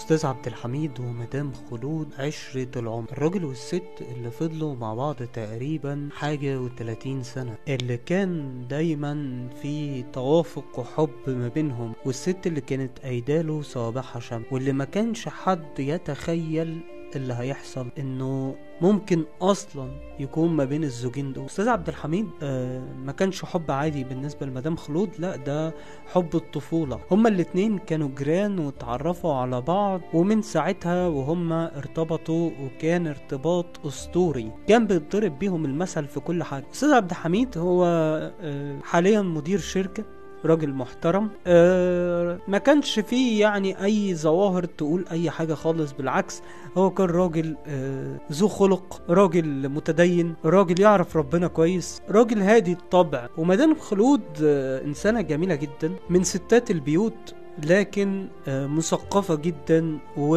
استاذ عبد الحميد ومدام خلود عشرة العمر الراجل والست اللي فضلوا مع بعض تقريبا حاجة وتلاتين سنة اللي كان دايما في توافق وحب ما بينهم والست اللي كانت قايداله صوابعها شمس واللي ما كانش حد يتخيل اللي هيحصل انه ممكن اصلا يكون ما بين الزوجين دول استاذ عبد الحميد آه ما كانش حب عادي بالنسبه لمدام خلود لا ده حب الطفوله هما الاتنين كانوا جيران واتعرفوا على بعض ومن ساعتها وهما ارتبطوا وكان ارتباط اسطوري كان بيتضرب بيهم المثل في كل حاجه استاذ عبد الحميد هو آه حاليا مدير شركه راجل محترم أه ما كانش فيه يعني اي ظواهر تقول اي حاجة خالص بالعكس هو كان راجل أه ذو خلق راجل متدين راجل يعرف ربنا كويس راجل هادي الطبع ومدام خلود أه انسانة جميلة جدا من ستات البيوت لكن آه، مثقفة جدا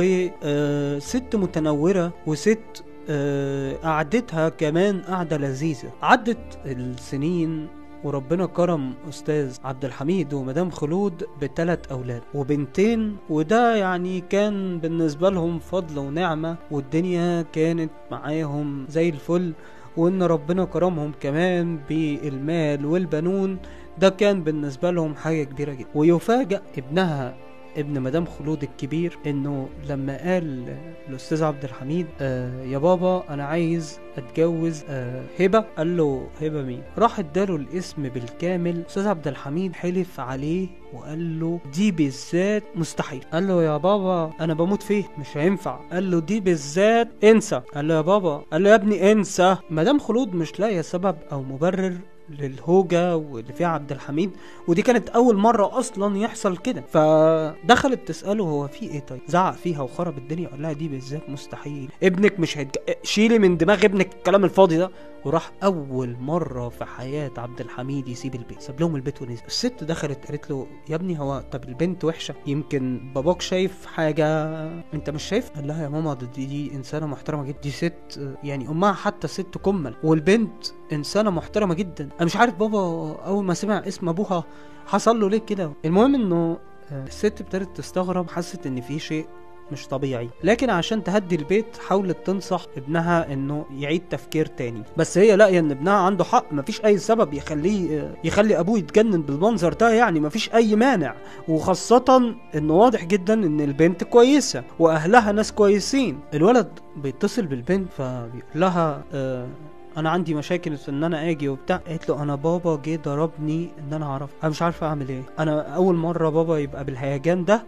وست متنورة وست آه، قعدتها كمان قعدة لذيذة عدت السنين وربنا كرم استاذ عبد الحميد ومدام خلود بثلاث اولاد وبنتين وده يعني كان بالنسبه لهم فضل ونعمه والدنيا كانت معاهم زي الفل وان ربنا كرمهم كمان بالمال والبنون ده كان بالنسبه لهم حاجه كبيره جدا ويفاجأ ابنها ابن مدام خلود الكبير انه لما قال الاستاذ عبد الحميد آه يا بابا انا عايز اتجوز آه هبه قال له هبه مين راح اداله الاسم بالكامل استاذ عبد الحميد حلف عليه وقال له دي بالذات مستحيل قال له يا بابا انا بموت فيه مش هينفع قال له دي بالذات انسى قال له يا بابا قال له يا ابني انسى مدام خلود مش لاقيه سبب او مبرر للهوجة واللي فيها عبد الحميد ودي كانت أول مرة أصلا يحصل كده فدخلت تسأله هو في إيه طيب زعق فيها وخرب الدنيا قال لها دي بالذات مستحيل ابنك مش هيتج... شيلي من دماغ ابنك الكلام الفاضي ده وراح أول مرة في حياة عبد الحميد يسيب البيت ساب لهم البيت ونزل الست دخلت قالت له يا ابني هو طب البنت وحشة يمكن باباك شايف حاجة أنت مش شايف قال لها يا ماما دي, دي إنسانة محترمة جدا دي ست يعني أمها حتى ست كمل والبنت إنسانة محترمة جدا أنا مش عارف بابا أول ما سمع اسم أبوها حصل له ليه كده المهم إنه آه، الست ابتدت تستغرب حست إن في شيء مش طبيعي لكن عشان تهدي البيت حاولت تنصح ابنها انه يعيد تفكير تاني بس هي لاقيه ان ابنها عنده حق مفيش اي سبب يخليه يخلي ابوه يتجنن بالمنظر ده يعني مفيش اي مانع وخاصة انه واضح جدا ان البنت كويسة واهلها ناس كويسين الولد بيتصل بالبنت فبيقول لها آه انا عندي مشاكل في ان انا اجي وبتاع قالت له انا بابا جه ضربني ان انا اعرف انا مش عارفه اعمل ايه انا اول مره بابا يبقى بالهيجان ده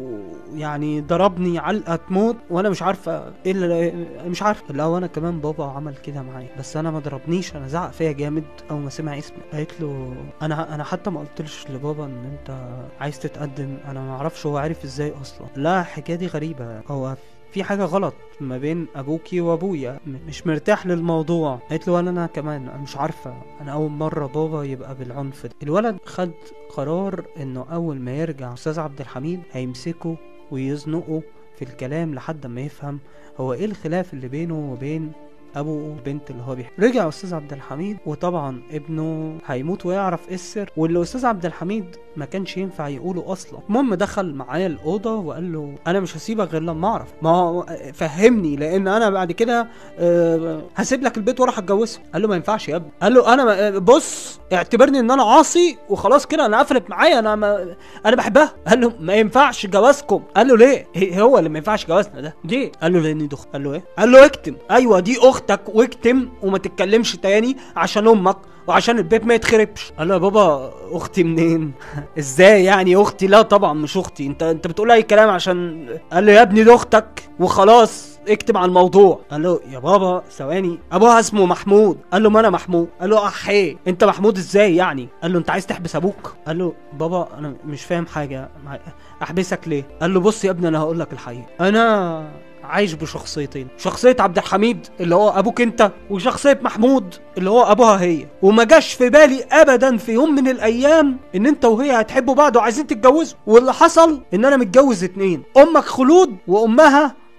ويعني ضربني علقه تموت وانا مش عارفه ايه اللي مش عارفه لا وانا كمان بابا عمل كده معايا بس انا ما ضربنيش انا زعق فيا جامد اول ما سمع اسمي قالت له انا انا حتى ما قلتلش لبابا ان انت عايز تتقدم انا ما اعرفش هو عارف ازاي اصلا لا الحكايه دي غريبه هو في حاجة غلط ما بين أبوكي وأبويا م- مش مرتاح للموضوع قالت له ولا أنا كمان أنا مش عارفة أنا أول مرة بابا يبقى بالعنف ده الولد خد قرار إنه أول ما يرجع أستاذ عبد الحميد هيمسكه ويزنقه في الكلام لحد ما يفهم هو إيه الخلاف اللي بينه وبين ابو البنت اللي هو بيحب رجع استاذ عبد الحميد وطبعا ابنه هيموت ويعرف ايه السر واللي استاذ عبد الحميد ما كانش ينفع يقوله اصلا المهم دخل معايا الاوضه وقال له انا مش هسيبك غير لما اعرف ما هو فهمني لان انا بعد كده آه، هسيب لك البيت واروح اتجوزها قال له ما ينفعش يا ابني قال له انا ما- بص اعتبرني ان انا عاصي وخلاص كده انا قفلت معايا انا ما انا بحبها قال له ما ينفعش جوازكم قال له ليه هي- هو اللي ما ينفعش جوازنا ده ليه قال له لاني دخت قال له ايه قال له اكتم ايوه دي اختك واكتم وما تتكلمش تاني عشان امك وعشان البيت ما يتخربش قال له يا بابا اختي منين ازاي يعني اختي لا طبعا مش اختي انت انت بتقول اي كلام عشان قال له يا ابني دي اختك وخلاص اكتب على الموضوع قال له يا بابا ثواني ابوها اسمه محمود قال له ما انا محمود قال له احي انت محمود ازاي يعني قال له انت عايز تحبس ابوك قال له بابا انا مش فاهم حاجه مع- احبسك ليه قال له بص يا ابني انا هقول لك الحقيقه انا عايش بشخصيتين شخصية عبد الحميد اللي هو ابوك انت وشخصية محمود اللي هو ابوها هي وما جاش في بالي ابدا في يوم من الايام ان انت وهي هتحبوا بعض وعايزين تتجوزوا واللي حصل ان انا متجوز اتنين امك خلود وامها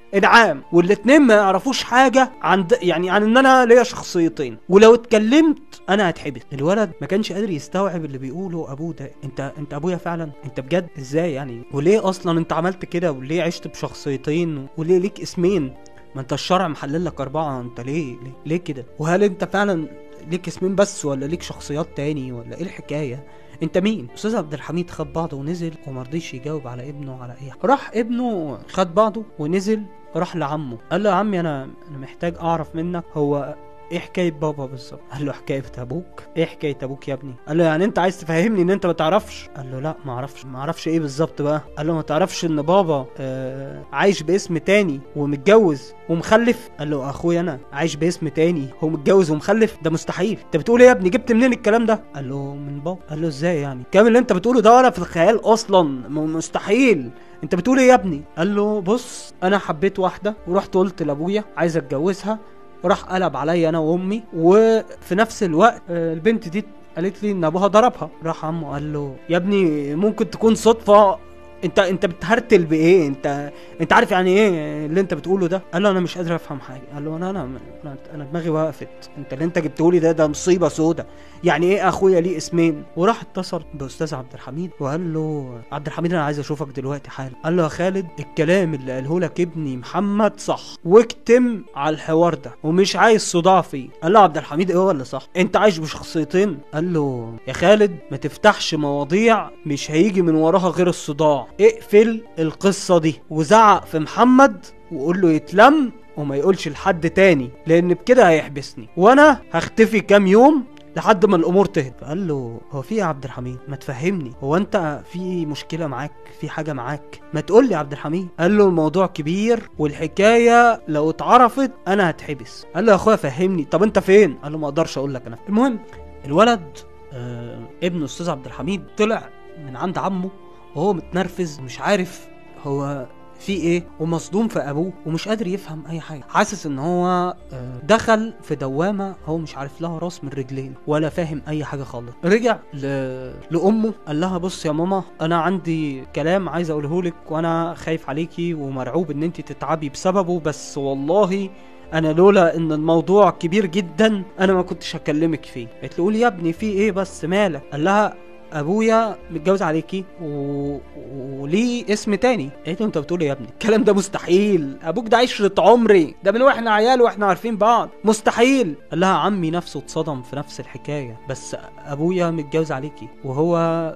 انعام والاتنين ما يعرفوش حاجه عن د- يعني عن ان انا ليا شخصيتين ولو اتكلمت انا هتحبس الولد ما كانش قادر يستوعب اللي بيقوله ابوه ده انت انت ابويا فعلا انت بجد ازاي يعني وليه اصلا انت عملت كده وليه عشت بشخصيتين وليه ليك اسمين ما انت الشرع محلل لك اربعه انت ليه ليه, ليه كده وهل انت فعلا ليك اسمين بس ولا ليك شخصيات تاني ولا ايه الحكايه انت مين استاذ عبد الحميد خد بعضه ونزل ومرضيش يجاوب على ابنه على اي حاجه راح ابنه خد بعضه ونزل راح لعمه قال له يا عمي انا انا محتاج اعرف منك هو ايه حكايه بابا بالظبط قال له حكايه ابوك ايه حكايه ابوك يا ابني قال له يعني انت عايز تفهمني ان انت ما تعرفش قال له لا ما اعرفش ما اعرفش ايه بالظبط بقى قال له ما تعرفش ان بابا آه عايش باسم تاني ومتجوز ومخلف قال له اخويا انا عايش باسم تاني هو متجوز ومخلف ده مستحيل انت بتقول ايه يا ابني جبت منين الكلام ده قال له من بابا قال له ازاي يعني الكلام اللي انت بتقوله ده ولا في الخيال اصلا م- مستحيل انت بتقول ايه يا ابني قال له بص انا حبيت واحده ورحت قلت لابويا عايز اتجوزها راح قلب عليا انا وامي وفي نفس الوقت آه، البنت دي قالت لي ان ابوها ضربها راح عمه قال له يا ابني ممكن تكون صدفه انت انت بتهرتل بايه انت انت عارف يعني ايه اللي انت بتقوله ده قال له انا مش قادر افهم حاجه قال له انا انا انا, أنا دماغي وقفت انت اللي انت جبته لي ده ده مصيبه سودا يعني ايه اخويا ليه اسمين وراح اتصل باستاذ عبد الحميد وقال له عبد الحميد انا عايز اشوفك دلوقتي حالا قال له يا خالد الكلام اللي قاله لك ابني محمد صح واكتم على الحوار ده ومش عايز صداع فيه قال له عبد الحميد ايه هو اللي صح انت عايش بشخصيتين قال له يا خالد ما تفتحش مواضيع مش هيجي من وراها غير الصداع اقفل القصه دي وزعق في محمد وقول له يتلم وما يقولش لحد تاني لان بكده هيحبسني وانا هختفي كام يوم لحد ما الامور تهدى فقال له هو في ايه يا عبد الحميد ما تفهمني هو انت في مشكله معاك في حاجه معاك ما تقول لي يا عبد الحميد قال له الموضوع كبير والحكايه لو اتعرفت انا هتحبس قال له يا اخويا فهمني طب انت فين قال له ما اقدرش اقول لك انا المهم الولد آه ابنه استاذ عبد الحميد طلع من عند عمه وهو متنرفز مش عارف هو في ايه ومصدوم في ابوه ومش قادر يفهم اي حاجه حاسس ان هو آه، دخل في دوامه هو مش عارف لها راس من رجلين ولا فاهم اي حاجه خالص رجع ل... لامه قال لها بص يا ماما انا عندي كلام عايز اقوله لك وانا خايف عليكي ومرعوب ان انت تتعبي بسببه بس والله انا لولا ان الموضوع كبير جدا انا ما كنتش هكلمك فيه قالت له قولي يا ابني في ايه بس مالك قال لها ابويا متجوز عليكي و... وليه اسم تاني قالت له انت بتقول ايه يا ابني الكلام ده مستحيل ابوك ده عشرة عمري ده من واحنا عيال واحنا عارفين بعض مستحيل قال لها عمي نفسه اتصدم في نفس الحكايه بس ابويا متجوز عليكي وهو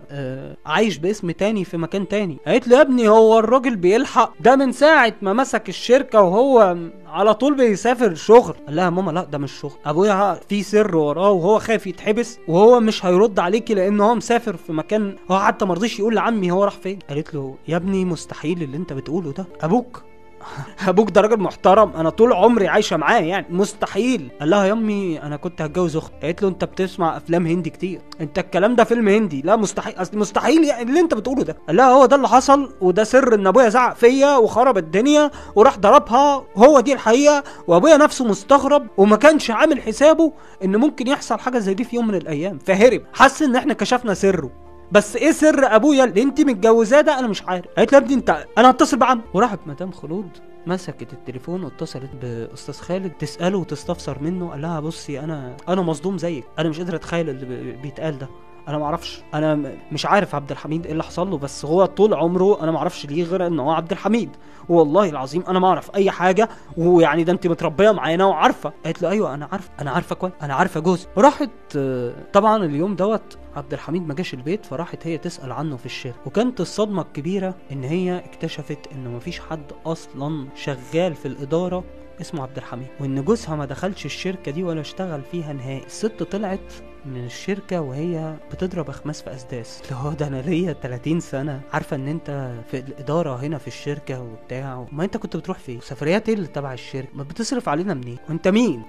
آه عايش باسم تاني في مكان تاني قالت له يا ابني هو الراجل بيلحق ده من ساعه ما مسك الشركه وهو على طول بيسافر شغل قال لها ماما لا ده مش شغل ابويا في سر وراه وهو خايف يتحبس وهو مش هيرد عليكي لان هو مسافر في مكان هو حتى ما رضيش يقول لعمي هو راح فين قالت له يا ابني مستحيل اللي انت بتقوله ده ابوك ابوك ده راجل محترم انا طول عمري عايشه معاه يعني مستحيل قال لها يا امي انا كنت هتجوز اختي قالت له انت بتسمع افلام هندي كتير انت الكلام ده فيلم هندي لا مستحيل اصل مستحيل يعني اللي انت بتقوله ده قال لها هو ده اللي حصل وده سر ان ابويا زعق فيا وخرب الدنيا وراح ضربها هو دي الحقيقه وابويا نفسه مستغرب وما كانش عامل حسابه ان ممكن يحصل حاجه زي دي في يوم من الايام فهرب حس ان احنا كشفنا سره بس ايه سر ابويا اللي انت متجوزاه ده انا مش عارف قالت له يا ابني انت انا هتصل بعم وراحت مدام خلود مسكت التليفون واتصلت باستاذ خالد تساله وتستفسر منه قال لها بصي انا انا مصدوم زيك انا مش قادر اتخيل اللي بي- بيتقال ده انا ما اعرفش انا م- مش عارف عبد الحميد ايه اللي حصل له بس هو طول عمره انا ما اعرفش ليه غير ان هو عبد الحميد والله العظيم انا ما اعرف اي حاجه ويعني ده انت متربيه معانا وعارفه قالت له ايوه انا عارفه انا عارفه كويس انا عارفه جوزي راحت آه، طبعا اليوم دوت عبد الحميد ما جاش البيت فراحت هي تسال عنه في الشارع وكانت الصدمه الكبيره ان هي اكتشفت ان مفيش حد اصلا شغال في الاداره اسمه عبد الحميد وان جوزها ما دخلش الشركه دي ولا اشتغل فيها نهائي الست طلعت من الشركة وهي بتضرب أخماس في أسداس اللي هو ده أنا ليا 30 سنة عارفة إن أنت في الإدارة هنا في الشركة وبتاع ما أنت كنت بتروح فين؟ سفريات إيه اللي تبع الشركة؟ ما بتصرف علينا منين؟ وأنت مين؟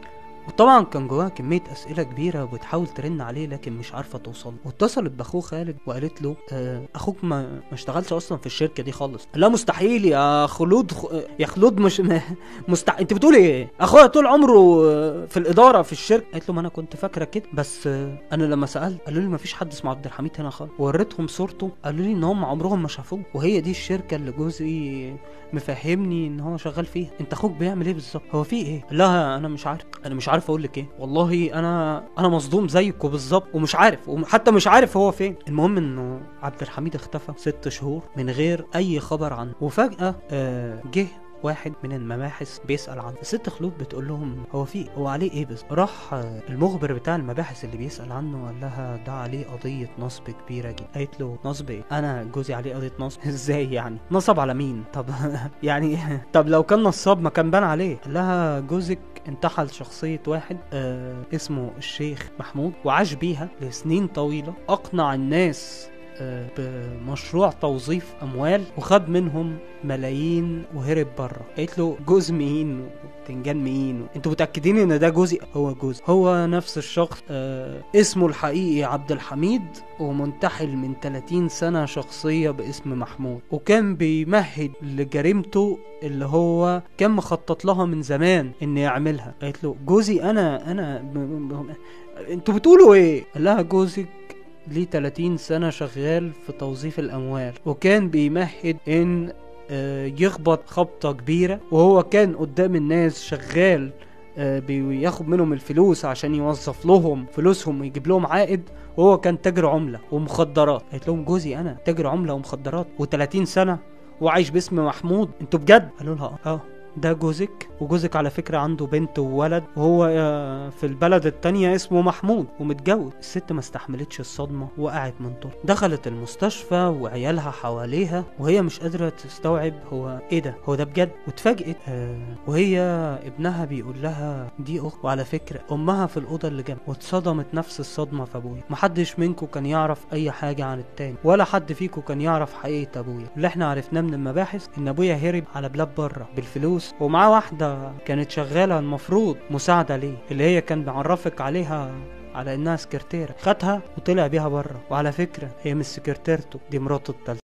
وطبعا كان جواها كميه اسئله كبيره وبتحاول ترن عليه لكن مش عارفه توصل واتصلت باخوه خالد وقالت له آه اخوك ما ما اشتغلش اصلا في الشركه دي خالص لا مستحيل يا خلود خ... يا خلود مش م... مستحيل انت بتقول ايه اخويا طول عمره آه، في الاداره في الشركه قالت له ما انا كنت فاكره كده بس آه، انا لما سالت قالوا لي ما فيش حد اسمه عبد الحميد هنا خالص وريتهم صورته قالوا لي ان هم عمرهم ما شافوه وهي دي الشركه اللي جوزي مفهمني ان هو شغال فيها انت اخوك بيعمل ايه بالظبط هو في ايه لا انا مش عارف انا مش عارف اقول لك ايه والله انا انا مصدوم زيكم بالظبط ومش عارف وحتى مش عارف هو فين المهم انه عبد الحميد اختفى ست شهور من غير اي خبر عنه وفجاه آه جه واحد من المباحث بيسأل عنه الست خلود بتقول لهم هو في هو عليه ايه بس راح آه، المخبر بتاع المباحث اللي بيسأل عنه قال لها ده عليه قضية نصب كبيرة جدا قالت له نصب ايه انا جوزي عليه قضية نصب ازاي يعني نصب على مين طب يعني طب لو كان نصاب ما كان بان عليه قال لها جوزك انتحل شخصية واحد آه اسمه الشيخ محمود وعاش بيها لسنين طويلة أقنع الناس آه، بمشروع توظيف اموال وخد منهم ملايين وهرب بره قالت له جوز مين وبتنجان مين انتوا متاكدين ان ده جوزي هو جوز هو نفس الشخص آه اسمه الحقيقي عبد الحميد ومنتحل من 30 سنه شخصيه باسم محمود وكان بيمهد لجريمته اللي هو كان مخطط لها من زمان ان يعملها قالت له جوزي انا انا ب... ب... ب... انتوا بتقولوا ايه قال لها جوزك ليه 30 سنة شغال في توظيف الأموال وكان بيمهد إن آه، يخبط خبطة كبيرة وهو كان قدام الناس شغال آه، بياخد منهم الفلوس عشان يوظف لهم فلوسهم ويجيب لهم عائد وهو كان تاجر عملة ومخدرات قالت لهم جوزي أنا تاجر عملة ومخدرات و30 سنة وعايش باسم محمود انتوا بجد قالوا لها اه ده جوزك وجوزك على فكرة عنده بنت وولد وهو آه، في البلد التانية اسمه محمود ومتجوز الست ما استحملتش الصدمة وقعت من طول دخلت المستشفى وعيالها حواليها وهي مش قادرة تستوعب هو ايه ده هو ده بجد واتفاجئت آه وهي ابنها بيقول لها دي اخت وعلى فكرة امها في الأوضة اللي جنب واتصدمت نفس الصدمة في ابويا محدش منكم كان يعرف اي حاجة عن التاني ولا حد فيكم كان يعرف حقيقة ابويا اللي احنا عرفناه من المباحث ان ابويا هرب على بلاد بره بالفلوس ومعاه واحدة كانت شغالة المفروض مساعدة ليه اللي هي كان بيعرفك عليها على انها سكرتيرة خدها وطلع بيها بره وعلى فكرة هي مش سكرتيرته دي مراته التالتة